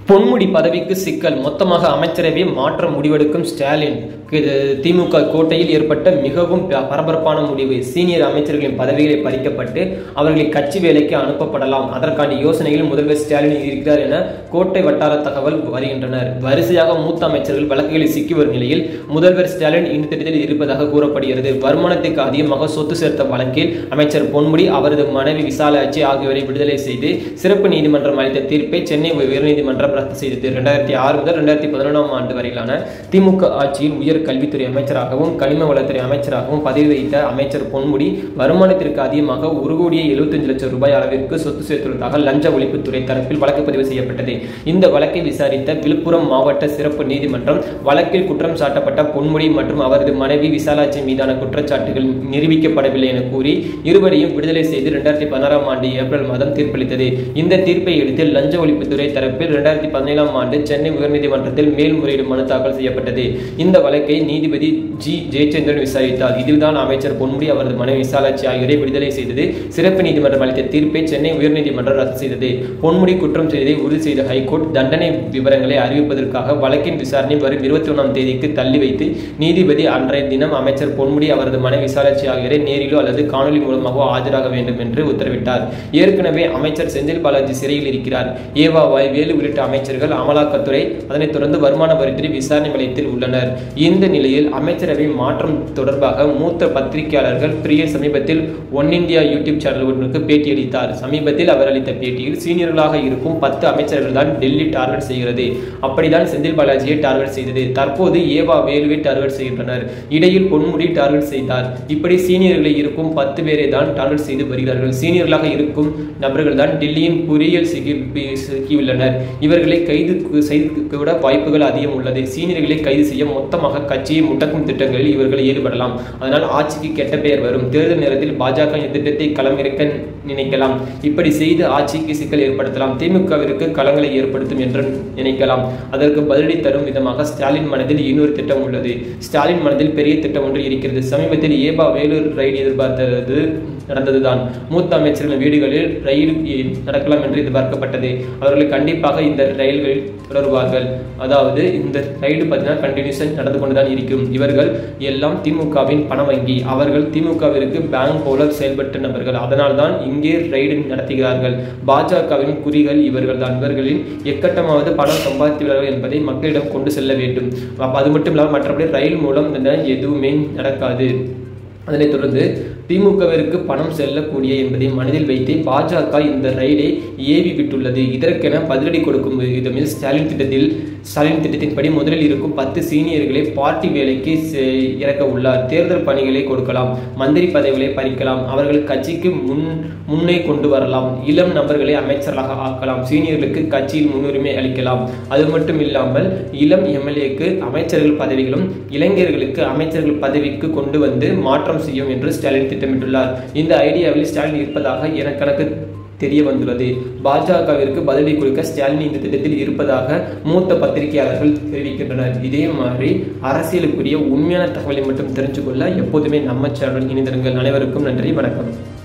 பொன்முடி பதவிக்கு சிக்கல் மொத்தமாக அமைச்சரவை மாற்ற முடிவெடுக்கும் ஸ்டாலின் இது திமுக கோட்டையில் ஏற்பட்ட மிகவும் ப- பரபரப்பான முடிவு சீனியர் அமைச்சர்களின் பதவிகளை பறிக்கப்பட்டு அவர்களை கட்சி வேலைக்கு அனுப்பப்படலாம் அதற்கான யோசனையில் முதல்வர் ஸ்டாலின் இருக்கிறார் என கோட்டை வட்டார தகவல் வருகின்றனர் வரிசையாக மூத்த அமைச்சர்கள் வழக்குகளில் சிக்கி வரும் நிலையில் முதல்வர் ஸ்டாலின் இந்த திட்டத்தில் இருப்பதாக கூறப்படுகிறது வருமானத்துக்கு அதிகமாக சொத்து சேர்த்த வழக்கில் அமைச்சர் பொன்முடி அவரது மனைவி விசாலாட்சி ஆகியோரை விடுதலை செய்து சிறப்பு நீதிமன்றம் அளித்த தீர்ப்பை சென்னை உயர்நீதிமன்றம் ரத்து செய்தது இரண்டாயிரத்தி ஆறு முதல் இரண்டாயிரத்தி பதினொன்றாம் ஆண்டு வரையிலான திமுக ஆட்சியில் உயர் கல்வித்துறை அமைச்சராகவும் கனிம வளத்துறை அமைச்சராகவும் பதவி வைத்த அமைச்சர் பொன்முடி வருமானத்திற்கு அதிகமாக ஒரு கோடியே எழுபத்தஞ்சு லட்சம் ரூபாய் அளவிற்கு சொத்து சேர்த்துள்ளதாக லஞ்ச ஒழிப்புத்துறை தரப்பில் வழக்கு பதிவு செய்யப்பட்டது இந்த வழக்கை விசாரித்த விழுப்புரம் மாவட்ட சிறப்பு நீதிமன்றம் வழக்கில் குற்றம் சாட்டப்பட்ட பொன்முடி மற்றும் அவரது மனைவி விசாலாட்சி மீதான குற்றச்சாட்டுகள் நிரூபிக்கப்படவில்லை என கூறி இருவரையும் விடுதலை செய்து இரண்டாயிரத்தி பதினாறாம் ஆண்டு ஏப்ரல் மாதம் தீர்ப்பளித்தது இந்த தீர்ப்பை அடுத்து லஞ்ச ஒழிப்புத்துறை தரப்பில் இரண்டாயிரத்தி பதினேழாம் ஆண்டு சென்னை உயர்நீதிமன்றத்தில் மேல்முறையீடு மனு தாக்கல் செய்யப்பட்டது இந்த வழக்கை நீதிபதி ஜி ஜெயச்சந்திரன் விசாரித்தார் இதில்தான் அமைச்சர் பொன்முடி அவரது மனைவி விசாலாட்சி ஆகியோரை விடுதலை செய்தது சிறப்பு நீதிமன்றம் அளித்த தீர்ப்பை சென்னை உயர்நீதிமன்றம் ரத்து செய்தது பொன்முடி குற்றம் செய்ததை உறுதி செய்த ஹைகோர்ட் தண்டனை விவரங்களை அறிவிப்பதற்காக வழக்கின் விசாரணை வரும் இருபத்தி ஒன்றாம் தேதிக்கு தள்ளி வைத்து நீதிபதி அன்றைய தினம் அமைச்சர் பொன்முடி அவரது மனைவி விசாலாட்சி ஆகியோரை நேரிலோ அல்லது காணொலி மூலமாகவோ ஆஜராக வேண்டும் என்று உத்தரவிட்டார் ஏற்கனவே அமைச்சர் செந்தில் பாலாஜி சிறையில் இருக்கிறார் ஏவாவாய் வேலு உள்ளிட்ட அமைச்சர்கள் அமலாக்கத்துறை அதனைத் தொடர்ந்து வருமான வரித்துறை விசாரணை வலயத்தில் உள்ளனர் இந்த நிலையில் அமைச்சரவை மாற்றம் தொடர்பாக மூத்த பத்திரிகையாளர்கள் பிரிய சமீபத்தில் ஒன் இந்தியா யூடியூப் சேனல் ஒன்றுக்கு பேட்டியளித்தார் சமீபத்தில் அவர் அளித்த பேட்டியில் சீனியர்களாக இருக்கும் பத்து அமைச்சர்கள் தான் டெல்லி டார்கெட் செய்கிறது அப்படிதான் செந்தில் பாலாஜியை டார்கெட் செய்தது தற்போது ஏவா வேலுவை டார்கெட் செய்கின்றனர் இடையில் பொன்முடி டார்கெட் செய்தார் இப்படி சீனியர்களில் இருக்கும் பத்து பேரை தான் டார்கெட் செய்து வருகிறார்கள் சீனியர்களாக இருக்கும் நபர்கள் தான் டெல்லியின் பொறியியல் சிக்கி சிக்கியுள்ளனர் இவர்களை கைது கு- செய்து கூட வாய்ப்புகள் அதிகம் உள்ளது சீனியர்களை கைது செய்ய மொத்தமாக கட்சியை முடக்கும் திட்டங்களில் இவர்கள் ஈடுபடலாம் அதனால் ஆட்சிக்கு கெட்ட பெயர் வரும் தேர்தல் நேரத்தில் பாஜக இந்த திட்டத்தை களமிறக்க நினைக்கலாம் இப்படி செய்து ஆட்சிக்கு சிக்கல் ஏற்படுத்தலாம் திமுகவிற்கு களங்களை ஏற்படுத்தும் என்று நினைக்கலாம் அதற்கு பதிலடி தரும் விதமாக ஸ்டாலின் மனதில் இன்னொரு திட்டம் உள்ளது ஸ்டாலின் மனதில் பெரிய திட்டம் ஒன்று இருக்கிறது சமீபத்தில் ஏபா வேலூர் ரயில் எதிர்பார்த்தது நடந்ததுதான் மூத்த அமைச்சர்களின் வீடுகளில் ரயில் இ- நடக்கலாம் என்று எதிர்பார்க்கப்பட்டது அவர்கள் கண்டிப்பாக இந்த ரயில்களில் தொடருவார்கள் அதாவது இந்த ரைடு பார்த்தீங்கன்னா கண்டினியூஷன் நடந்து கொண்டுதான் இருக்கும் இவர்கள் எல்லாம் திமுகவின் பண வங்கி அவர்கள் திமுகவிற்கு பேங்க் போல செயல்பட்ட நபர்கள் அதனால் தான் இங்கே ரைடு நடத்துகிறார்கள் பாஜகவின் குறிகள் இவர்கள் தான் இவர்களின் எக்கட்டமாவது பணம் சம்பாதித்துள்ளார்கள் என்பதை மக்களிடம் கொண்டு செல்ல வேண்டும் அப்ப அது மட்டும் இல்லாமல் மற்றபடி ரயில் மூலம் இந்த எதுவுமே நடக்காது அதனைத் தொடர்ந்து திமுகவிற்கு பணம் செல்லக்கூடிய என்பதை மனதில் வைத்து பாஜக இந்த ரைடை ஏவி விட்டுள்ளது இதற்கென பதிலடி கொடுக்கும் விதமில் ஸ்டாலின் திட்டத்தில் ஸ்டாலின் திட்டத்தின்படி முதலில் இருக்கும் பத்து சீனியர்களை பார்ட்டி வேலைக்கு செ- இறக்க உள்ளார் தேர்தல் பணிகளை கொடுக்கலாம் மந்திரி பதவிகளை பறிக்கலாம் அவர்கள் கட்சிக்கு முன் முன்னே கொண்டு வரலாம் இளம் நபர்களை அமைச்சர்களாக ஆக்கலாம் சீனியர்களுக்கு கட்சியில் முன்னுரிமை அளிக்கலாம் அது மட்டும் இல்லாமல் இளம் எம்எல்ஏக்கு அமைச்சர்கள் பதவிகளும் இளைஞர்களுக்கு அமைச்சர்கள் பதவிக்கு கொண்டு வந்து மாற்றம் செய்யும் என்று ஸ்டாலின் திட்டமிட்டுள்ளார் இந்த ஐடியாவில் ஸ்டாலின் இருப்பதாக எனக்கு தெரிய வந்துள்ளது பாஜகவிற்கு பதிலடி கொடுக்க ஸ்டாலின் இந்த திட்டத்தில் இருப்பதாக மூத்த பத்திரிகையாளர்கள் தெரிவிக்கின்றனர் இதே மாதிரி அரசியலுக்குரிய உண்மையான தகவலை மட்டும் தெரிஞ்சுக்கொள்ள எப்போதுமே நம்ம சேனல் இணைந்திருங்கள் அனைவருக்கும் நன்றி வணக்கம்